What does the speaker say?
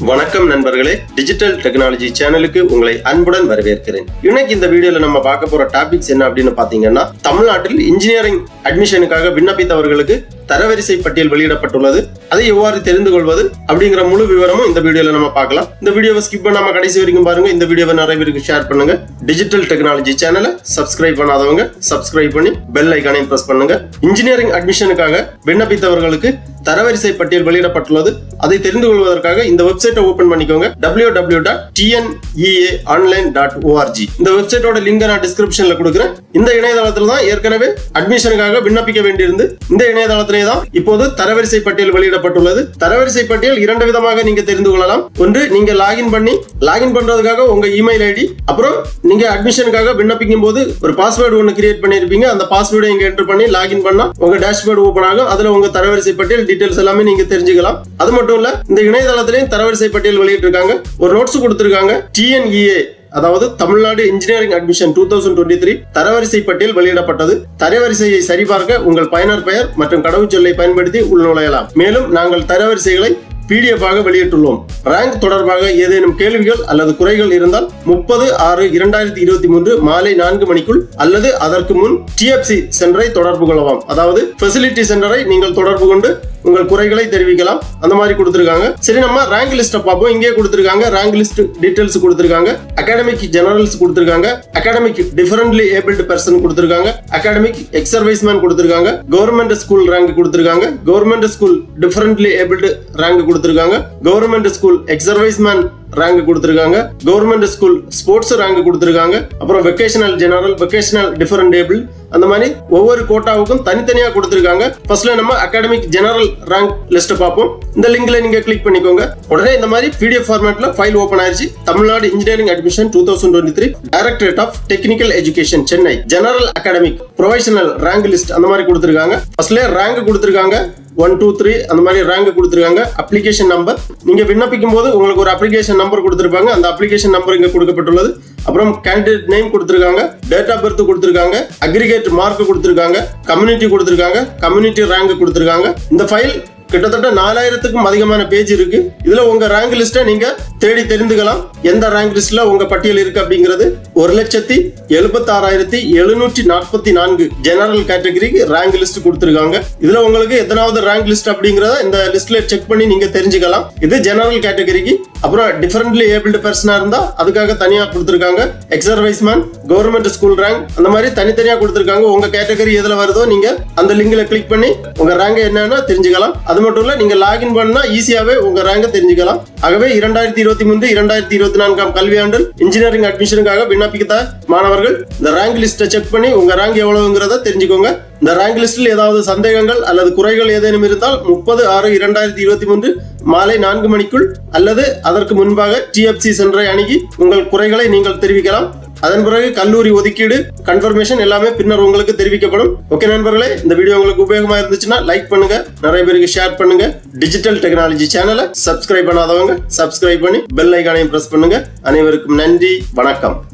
வணக்கம் நண்பர்களே digital technology சேனலுக்கு உங்களை அன்புடன் வரவேற்கிறேன் இன்னைக்கு இந்த வீடியோல நம்ம பார்க்க போற டாபிக்ஸ் என்ன அப்படின்னு பாத்தீங்கன்னா தமிழ்நாட்டில் இன்ஜினியரிங் அட்மிஷனுக்காக விண்ணப்பித்தவர்களுக்கு தரவரிசை பட்டியல் வெளியிடப்பட்டுள்ளது அதை எவ்வாறு தெரிந்து கொள்வது அப்படிங்கிற முழு விவரமும் இந்த வீடியோல நம்ம பார்க்கலாம் இந்த வீடியோவை ஸ்கிப் பண்ணாம கடைசி வரைக்கும் பாருங்க இந்த வீடியோவை நிறைய பேருக்கு ஷேர் பண்ணுங்க டிஜிட்டல் டெக்னாலஜி சேனலை சப்ஸ்கிரைப் பண்ணாதவங்க சப்ஸ்கிரைப் பண்ணி பெல் ஐக்கானையும் பிரஸ் பண்ணுங்க இன்ஜினியரிங் அட்மிஷனுக்காக விண்ணப்பித்தவர்களுக்கு தரவரிசை பட்டியல் வெளியிடப்பட்டுள்ளது அதை தெரிந்து கொள்வதற்காக இந்த வெப்சைட்டை ஓபன் பண்ணிக்கோங்க W W dot TNEA online dot ORG இந்த வெப்சைட்டோட லிங்கை நான் டிஸ்கிரிப்ஷன்ல கொடுக்குறேன் இந்த இணையதளத்துல தான் ஏற்கனவே அட்மிஷனுக்காக விண்ணப்பிக்க வேண்டியிருந்து இந்த இணையதளத்திலே தான் இப்போது தரவரிசை பட்டியல் வெளியிடப்பட்டுள்ளது தரவரிசை பட்டியல் இரண்டு விதமாக நீங்க தெரிந்து கொள்ளலாம் ஒன்று நீங்க லாகின் பண்ணி லாகின் பண்றதுக்காக உங்க இமெயில் ஐடி அப்புறம் நீங்க அட்மிஷனுக்காக விண்ணப்பிக்கும் போது ஒரு பாஸ்வேர்டு ஒன்று கிரியேட் பண்ணிருப்பீங்க அந்த பாஸ்வேர்டை இங்க என்டர் பண்ணி லாகின் பண்ணா உங்க டேஷ்போர்டு ஓபன் ஆகும் அதுல உங்க தரவரிசை பட்டியல் டீடைல்ஸ் எல்லாமே நீங்க தெரிஞ்சுக்கலாம் அது மட்டும் இல்ல இந்த இணையதளத்திலையும் தரவரிசை பட்டியல் வெளியிட்டிருக்காங்க ஒரு நோட்ஸ் கொடுத்திருக்காங்க டிஎன்இஏ அதாவது Tamil Nadu engineering admission two thousand twenty three தரவரிசை பட்டியல் வெளியிடப்பட்டது தரவரிசையை சரிபார்க்க உங்கள் பயனர் பெயர் மற்றும் கடவுச்சொல்லை பயன்படுத்தி உள்நுழையலாம் மேலும் நாங்கள் தரவரிசைகளை பிடிஎஃப் ஆக வெளியிட்டுள்ளோம் ரேங்க் தொடர்பாக ஏதேனும் கேள்விகள் அல்லது குறைகள் இருந்தால் முப்பது ஆறு இரண்டாயிரத்தி இருபத்தி மூன்று மாலை நான்கு மணிக்குள் அல்லது அதற்கு முன் டிஎஃப்சி சென்டரை தொடர்பு கொள்ளலாம் அதாவது ஃபெசிலிட்டி சென்டரை நீங்கள் தொடர்பு கொண்டு உங்கள் குறைகளை தெரிவிக்கலாம் அந்த மாதிரி கொடுத்துருக்காங்க சரி நம்ம ரேங்க் லிஸ்ட்டை பார்ப்போம் இங்கே கொடுத்துருக்காங்க ரேங்க் லிஸ்ட் டீடைல்ஸ் கொடுத்துருக்காங்க அகாடமிக் ஜெனரல்ஸ் கொடுத்துருக்காங்க அகாடமிக் டிஃபரெண்ட்லி ஏபிள்டு பர்சன் கொடுத்துருக்காங்க அகாடமிக் எக்ஸர்வைஸ்மேன் கொடுத்துருக்காங்க கவர்மெண்ட் ஸ்கூல் ரேங்க் கொடுத்துருக்காங்க government school differently abled rank கொடுத்துருக்காங்க கவர்மெண்ட் ஸ்கூல் எக்ஸர்வைஸ்மேன் ரேங்க் கொடுத்துருக்காங்க கவர்மெண்ட் ஸ்கூல் ஸ்போர்ட்ஸ் ரேங்க் கொடுத்துருக்காங்க அப்புறம் vocational general vocational different table அந்த மாதிரி ஒவ்வொரு கோட்டாவுக்கும் தனித்தனியா கொடுத்துருக்காங்க ஃபர்ஸ்ட்ல நம்ம அகாடமிக் ஜெனரல் ரேங்க் லிஸ்ட் பார்ப்போம் இந்த லிங்க்ல நீங்க கிளிக் பண்ணிக்கோங்க உடனே இந்த மாதிரி பிடிஎஃப் ஃபார்மேட்ல ஃபைல் ஓபன் ஆயிருச்சு Tamil Nadu engineering admission two thousand twenty three directorate of technical education Chennai general academic professional rank list அந்த மாதிரி கொடுத்துருக்காங்க ஃபர்ஸ்ட்ல ரேங்க் கொடுத்துருக்காங்க ஒன் டூ த்ரீ அந்த மாதிரி ரேங்க் கொடுத்துருக்காங்க அப்ளிகேஷன் நம்பர் நீங்க விண்ணப்பிக்கும் போது உங்களுக்கு ஒரு அப்ளிகேஷன் நம்பர் கொடுத்துருப்பாங்க அந்த அப்ளிகேஷன் நம்பர் இங்க கொடுக்கப்பட்டுள்ளது அப்புறம் கேண்டிடேட் நேம் கொடுத்துருக்காங்க டேட் ஆஃப் பர்த் கொடுத்துருக்காங்க அக்ரிகேட் மார்க் கொடுத்துருக்காங்க கம்யூனிட்டி கொடுத்துருக்காங்க கம்யூனிட்டி ரேங்க் கொடுத்துருக்காங்க இந்த ஃபைல் கிட்டத்தட்ட நாலாயிரத்துக்கும் அதிகமான பேஜ் இருக்கு இதுல உங்க ரேங்க் லிஸ்ட்டை நீங்க தேடி தெரிந்துக்கலாம் எந்த ரேங்க் லிஸ்ட்ல உங்க பட்டியல் இருக்கு அப்படிங்கிறது ஒரு லட்சத்தி எழுபத்தி ஆறாயிரத்தி எழுநூற்றி நாற்பத்தி நான்கு ஜெனரல் கேட்டகரிக்கு ரேங்க் லிஸ்ட் கொடுத்துருக்காங்க இதுல உங்களுக்கு எத்தனாவது ரேங்க் லிஸ்ட் அப்படிங்கறத இந்த லிஸ்ட்ல செக் பண்ணி நீங்க தெரிஞ்சுக்கலாம் இது ஜெனரல் கேட்டகரிக்கு அப்புறம் டிஃபரெண்ட்லி ஏபிள்டு பர்சனா இருந்தா அதுக்காக தனியா கொடுத்துருக்காங்க எக்ஸர்வைஸ்மேன் கவர்மெண்ட் ஸ்கூல் ரேங்க் அந்த மாதிரி தனித்தனியா கொடுத்துருக்காங்க உங்க கேட்டகரி எதுல வருதோ நீங்க அந்த லிங்க்ல கிளிக் பண்ணி உங்க ரேங்க் என்னன்னு தெரிஞ்சுக்கலாம் அது மட்டும் இல்ல நீங்க லாகின் பண்ணா ஈஸியாவே உங்க ரேங்க தெரிஞ்சுக்கலாம் ஆகவே இரண்டாயிரத்தி இருபத்தி மூன்று இரண்டாயிரத்தி இருபத்தி நான்காம் கல்வியாண்டில் இன்ஜினியரிங் அட்மிஷனுக்காக விண்ணப்பித்த மாணவர்கள் இந்த ரேங்க் லிஸ்ட்டை செக் பண்ணி உங்க ரேங்க் எவ்வளவுங்கிறத தெரிஞ்சுக்கோங்க இந்த ரேங்க் லிஸ்டில் ஏதாவது சந்தேகங்கள் அல்லது குறைகள் ஏதேனும் இருந்தால் முப்பது ஆறு இரண்டாயிரத்தி இருபத்தி மூன்று மாலை நான்கு மணிக்குள் அல்லது அதற்கு முன்பாக டிஎஃப்சி சென்டரை அணுகி உங்கள் குறைகளை நீங்கள் தெரிவிக்கலாம் அதன் பிறகு கல்லூரி ஒதுக்கீடு கன்ஃபர்மேஷன் எல்லாமே பின்னர் உங்களுக்கு தெரிவிக்கப்படும் ஓகே நண்பர்களே இந்த வீடியோ உங்களுக்கு உபயோகமா இருந்துச்சுன்னா லைக் பண்ணுங்க நிறைய பேருக்கு ஷேர் பண்ணுங்க டிஜிட்டல் டெக்னாலஜி சேனலை சப்ஸ்கிரைப் பண்ணாதவங்க சப்ஸ்கிரைப் பண்ணி பெல் ஐக்கானையும் பிரஸ் பண்ணுங்க அனைவருக்கும் நன்றி வணக்கம்